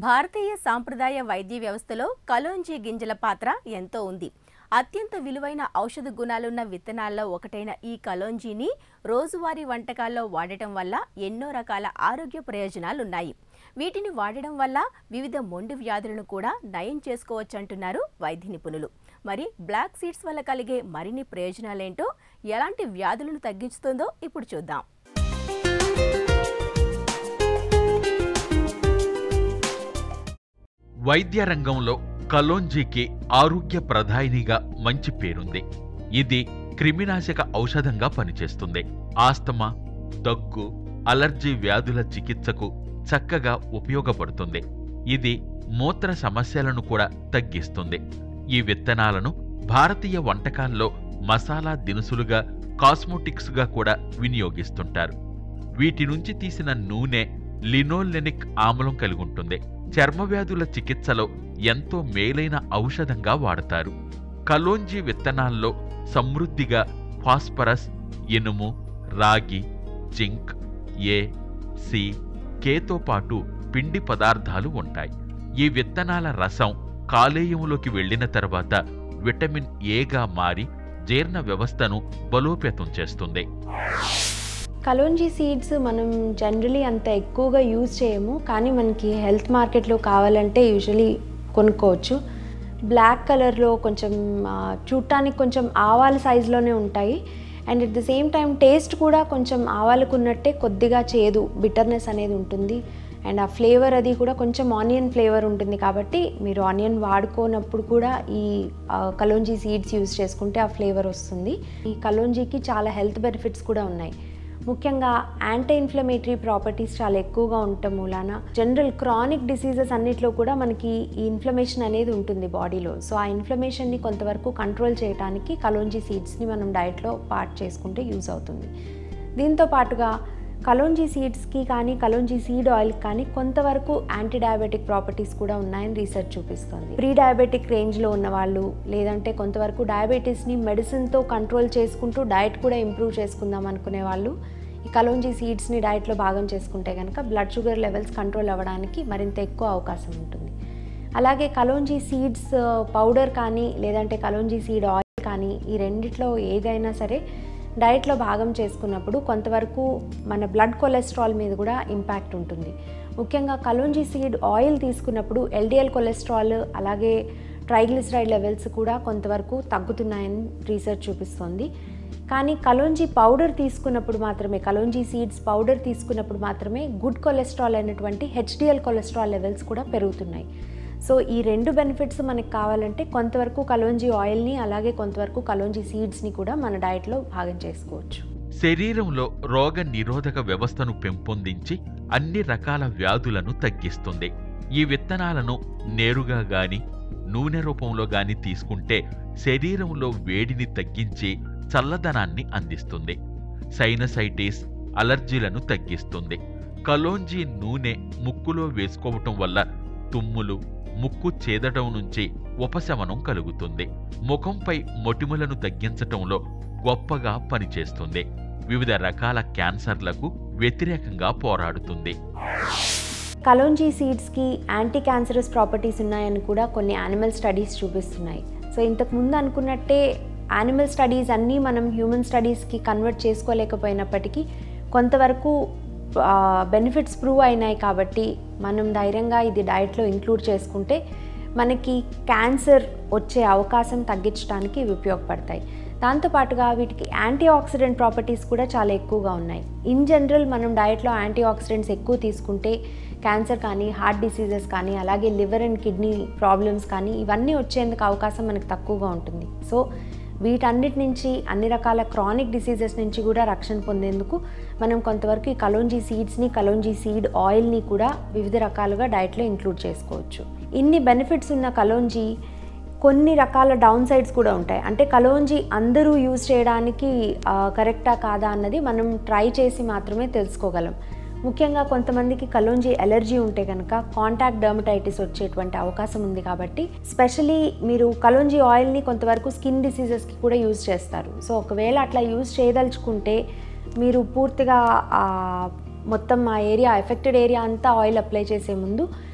భారతీయ సాంప్రదాయ వైద్య వ్యవస్థలో కలోంజీ గింజల పాత్ర ఎంతో ఉంది అత్యంత విలువైన ఔషధ గుణాలున్న విత్తనాల్లో ఒకటైన ఈ కలోంజీని రోజువారీ వంటకాల్లో వాడటం వల్ల ఎన్నో రకాల ఆరోగ్య ప్రయోజనాలున్నాయి వీటిని వాడడం వల్ల వివిధ మొండి వ్యాధులను కూడా నయం చేసుకోవచ్చంటున్నారు వైద్య నిపుణులు మరి బ్లాక్ సీడ్స్ వల్ల కలిగే మరిన్ని ప్రయోజనాలేంటో ఎలాంటి వ్యాధులను తగ్గించుతుందో ఇప్పుడు చూద్దాం వైద్య రంగంలో కలోంజీకి ఆరోగ్య ప్రధాయినిగా మంచి పేరుంది ఇది క్రిమినాశక ఔషధంగా పనిచేస్తుంది ఆస్తమా దగ్గు అలర్జీ వ్యాధుల చికిత్సకు చక్కగా ఉపయోగపడుతుంది ఇది మూత్ర సమస్యలను కూడా తగ్గిస్తుంది ఈ విత్తనాలను భారతీయ వంటకాల్లో మసాలా దినుసులుగా కాస్మోటిక్స్గా కూడా వినియోగిస్తుంటారు వీటి నుంచి తీసిన నూనె లినోలెనిక్ ఆమ్లం కలిగి ఉంటుంది చర్మవ్యాధుల చికిత్సలో ఎంతో మేలైన ఔషధంగా వాడతారు కలోంజీ విత్తనాల్లో సమృద్ధిగా ఫాస్ఫరస్ ఇనుము రాగి జింక్ ఏ సి కేతో పాటు పిండి పదార్థాలు ఉంటాయి ఈ విత్తనాల రసం కాలేయములోకి వెళ్ళిన తర్వాత విటమిన్ ఏగా మారి జీర్ణ వ్యవస్థను బలోపేతం చేస్తుంది కలోంజీ సీడ్స్ మనం జనరలీ అంత ఎక్కువగా యూజ్ చేయము కానీ మనకి హెల్త్ మార్కెట్లో కావాలంటే యూజువలీ కొనుక్కోవచ్చు బ్లాక్ కలర్లో కొంచెం ఆ, చూడటానికి కొంచెం ఆవాల సైజులోనే ఉంటాయి and at the same time taste కూడా కొంచెం ఆవాలకు ఉన్నట్టే కొద్దిగా చేదు బిటర్నెస్ అనేది ఉంటుంది అండ్ ఆ ఫ్లేవర్ అది కూడా కొంచెం ఆనియన్ ఫ్లేవర్ ఉంటుంది కాబట్టి మీరు ఆనియన్ వాడుకోనప్పుడు కూడా ఈ ఆ, కలోంజీ సీడ్స్ యూజ్ చేసుకుంటే ఆ ఫ్లేవర్ వస్తుంది ఈ కలోంజీకి చాలా హెల్త్ బెనిఫిట్స్ కూడా ఉన్నాయి ముఖ్యంగా యాంటీ ఇన్ఫ్లమేటరీ ప్రాపర్టీస్ చాలా ఎక్కువగా ఉండటం మూలాన జనరల్ క్రానిక్ డిసీజెస్ అన్నిట్లో కూడా మనకి ఈ ఇన్ఫ్లమేషన్ అనేది ఉంటుంది బాడీలో సో ఆ ఇన్ఫ్లమేషన్ని కొంతవరకు కంట్రోల్ చేయడానికి కలోంజీ సీడ్స్ని మనం డైట్లో పార్ట్ చేసుకుంటే యూజ్ అవుతుంది దీంతో పాటుగా కలోంజీ సీడ్స్కి కానీ కలోంజీ సీడ్ ఆయిల్కి కానీ కొంతవరకు యాంటీ డయాబెటిక్ ప్రాపర్టీస్ కూడా ఉన్నాయని రీసెర్చ్ చూపిస్తుంది ప్రీ డయాబెటిక్ రేంజ్లో ఉన్న వాళ్ళు లేదంటే కొంతవరకు డయాబెటీస్ని మెడిసిన్తో కంట్రోల్ చేసుకుంటూ డయట్ కూడా ఇంప్రూవ్ చేసుకుందాం అనుకునే వాళ్ళు ఈ కలోంజీ సీడ్స్ని డయట్లో భాగం చేసుకుంటే కనుక బ్లడ్ షుగర్ లెవెల్స్ కంట్రోల్ అవ్వడానికి మరింత ఎక్కువ అవకాశం ఉంటుంది అలాగే కలోంజీ సీడ్స్ పౌడర్ కానీ లేదంటే కలోంజీ సీడ్ ఆయిల్ కానీ ఈ రెండిట్లో ఏదైనా సరే డయట్లో భాగం చేసుకున్నప్పుడు కొంతవరకు మన బ్లడ్ కొలెస్ట్రాల్ మీద కూడా ఇంపాక్ట్ ఉంటుంది ముఖ్యంగా కలోంజీ సీడ్ ఆయిల్ తీసుకున్నప్పుడు ఎల్డిఎల్ కొలెస్ట్రాల్ అలాగే ట్రైగ్లిసరైడ్ లెవెల్స్ కూడా కొంతవరకు తగ్గుతున్నాయని రీసెర్చ్ చూపిస్తోంది కానీ కలోంజీ పౌడర్ తీసుకున్నప్పుడు మాత్రమే కలోంజీ సీడ్స్ పౌడర్ తీసుకున్నప్పుడు మాత్రమే గుడ్ కొలెస్ట్రాల్ అయినటువంటి హెచ్డిఎల్ కొలెస్ట్రాల్ లెవెల్స్ కూడా పెరుగుతున్నాయి సో ఈ రెండు బెనిఫిట్స్ మనకి కావాలంటే కొంతవరకు కలోంజీ ఆయిల్ని అలాగే కొంతవరకు కలోంజీ సీడ్స్ని కూడా మన డయట్లో భాగం చేసుకోవచ్చు శరీరంలో రోగ నిరోధక వ్యవస్థను పెంపొందించి అన్ని రకాల వ్యాధులను తగ్గిస్తుంది ఈ విత్తనాలను నేరుగా గాని నూనె రూపంలో గాని తీసుకుంటే శరీరంలో వేడిని తగ్గించి చల్లదనాన్ని అందిస్తుంది సైనసైటిస్ అలర్జీలను తగ్గిస్తుంది కలోంజీ నూనె ముక్కులో వేసుకోవటం వల్ల తుమ్ములు ముక్కు చేదటం నుంచి ఉపశమనం కలుగుతుంది ముఖంపై మొటిమలను తగ్గించటంలో గొప్పగా పనిచేస్తుంది వివిధ రకాల క్యాన్సర్లకు వ్యతిరేకంగా పోరాడుతుంది కలోంజీ సీడ్స్కి యాంటీ క్యాన్సరస్ ప్రాపర్టీస్ ఉన్నాయని కూడా కొన్ని యానిమల్ స్టడీస్ చూపిస్తున్నాయి సో ఇంతకు ముందు అనుకున్నట్టే యానిమల్ స్టడీస్ అన్నీ మనం హ్యూమన్ స్టడీస్కి కన్వర్ట్ చేసుకోలేకపోయినప్పటికీ కొంతవరకు బెనిఫిట్స్ ప్రూవ్ అయినాయి కాబట్టి మనం ధైర్యంగా ఇది డయట్లో ఇంక్లూడ్ చేసుకుంటే మనకి క్యాన్సర్ వచ్చే అవకాశం తగ్గించడానికి ఇవి ఉపయోగపడతాయి దాంతోపాటుగా వీటికి యాంటీ ఆక్సిడెంట్ ప్రాపర్టీస్ కూడా చాలా ఎక్కువగా ఉన్నాయి ఇన్ జనరల్ మనం డయట్లో యాంటీ ఆక్సిడెంట్స్ ఎక్కువ తీసుకుంటే క్యాన్సర్ కానీ హార్ట్ డిసీజెస్ కానీ అలాగే లివర్ అండ్ కిడ్నీ ప్రాబ్లమ్స్ కానీ ఇవన్నీ వచ్చేందుకు అవకాశం మనకు తక్కువగా ఉంటుంది సో వీటన్నిటి నుంచి అన్ని రకాల క్రానిక్ డిసీజెస్ నుంచి కూడా రక్షణ పొందేందుకు మనం కొంతవరకు ఈ కలోంజీ సీడ్స్ని కలోంజీ సీడ్ ఆయిల్ని కూడా వివిధ రకాలుగా డయట్లో ఇంక్లూడ్ చేసుకోవచ్చు ఇన్ని బెనిఫిట్స్ ఉన్న కలోంజీ కొన్ని రకాల డౌన్ సైడ్స్ కూడా ఉంటాయి అంటే కలోంజీ అందరూ యూజ్ చేయడానికి ఆ, కరెక్టా కాదా అన్నది మనం ట్రై చేసి మాత్రమే తెలుసుకోగలం ముఖ్యంగా కొంతమందికి కలోంజీ ఎలర్జీ ఉంటే కనుక కాంటాక్ట్ డర్మటైటిస్ వచ్చేటువంటి అవకాశం ఉంది కాబట్టి స్పెషలీ మీరు కలోంజీ ఆయిల్ని కొంతవరకు స్కిన్ డిసీజెస్కి కూడా యూజ్ చేస్తారు సో ఒకవేళ అట్లా యూజ్ చేయదలుచుకుంటే మీరు పూర్తిగా ఆ, మొత్తం ఆ ఏరియా ఎఫెక్టెడ్ ఏరియా అంతా ఆయిల్ అప్లై చేసే ముందు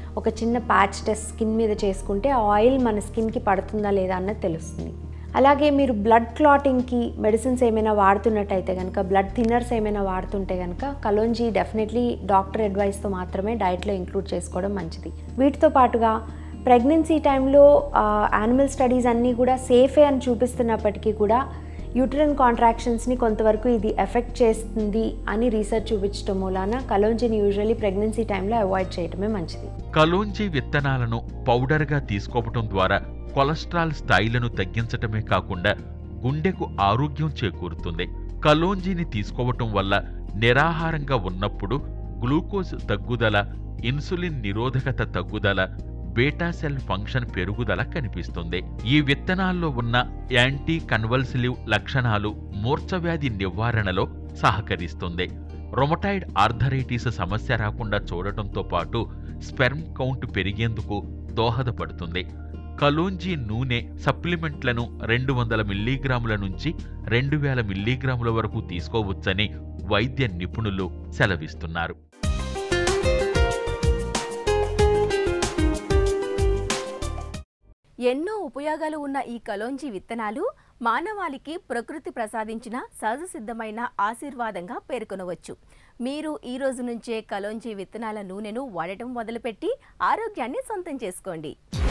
ఒక చిన్న ప్యాచ్ టెస్ట్ స్కిన్ మీద చేసుకుంటే ఆ ఆయిల్ మన స్కిన్కి పడుతుందా లేదా అన్నది తెలుస్తుంది అలాగే మీరు బ్లడ్ క్లాటింగ్కి మెడిసిన్స్ ఏమైనా వాడుతున్నట్టయితే కనుక బ్లడ్ థిన్నర్స్ ఏమైనా వాడుతుంటే కనుక కలోంజీ డెఫినెట్లీ డాక్టర్ అడ్వైస్తో మాత్రమే డైట్లో ఇంక్లూడ్ చేసుకోవడం మంచిది వీటితో పాటుగా ప్రెగ్నెన్సీ టైంలో యానిమల్ స్టడీస్ అన్నీ కూడా సేఫే అని చూపిస్తున్నప్పటికీ కూడా యూటరన్ కాంట్రాక్షన్స్ని కొంతవరకు ఇది ఎఫెక్ట్ చేస్తుంది అని రీసెర్చ్ చూపించడం మూలాన కలోంజిని యూజువల్లీ ప్రెగ్నెన్సీ టైంలో అవాయిడ్ చేయడమే మంచిది కలోంజీ విత్తనాలను పౌడర్గా తీసుకోవటం ద్వారా కొలెస్ట్రాల్ స్థాయిలను తగ్గించటమే కాకుండా గుండెకు ఆరోగ్యం చేకూరుతుంది కలోంజీని తీసుకోవటం వల్ల నిరాహారంగా ఉన్నప్పుడు గ్లూకోజ్ తగ్గుదల ఇన్సులిన్ నిరోధకత తగ్గుదల బీటా సెల్ ఫంక్షన్ పెరుగుదల కనిపిస్తుంది ఈ విత్తనాల్లో ఉన్న యాంటీ కన్వల్సిలివ్ లక్షణాలు మూర్ఛవ్యాధి నివారణలో సహకరిస్తుంది రొమటాయిడ్ ఆర్థరైటిస్ సమస్య రాకుండా చూడటంతో పాటు స్పెర్మ్ కౌంట్ పెరిగేందుకు దోహదపడుతుంది కలోంజీ నూనె సప్లిమెంట్లను రెండు వందల మిల్లీగ్రాముల నుంచి రెండు వేల మిల్లీగ్రాముల వరకు తీసుకోవచ్చని వైద్య నిపుణులు సెలవిస్తున్నారు ఎన్నో ఉపయోగాలు ఉన్న ఈ కలోంజీ విత్తనాలు మానవాళికి ప్రకృతి ప్రసాదించిన సహజ సిద్ధమైన ఆశీర్వాదంగా పేర్కొనవచ్చు మీరు ఈ రోజు నుంచే కలోంజీ విత్తనాల నూనెను వాడటం మొదలుపెట్టి ఆరోగ్యాన్ని సొంతం చేసుకోండి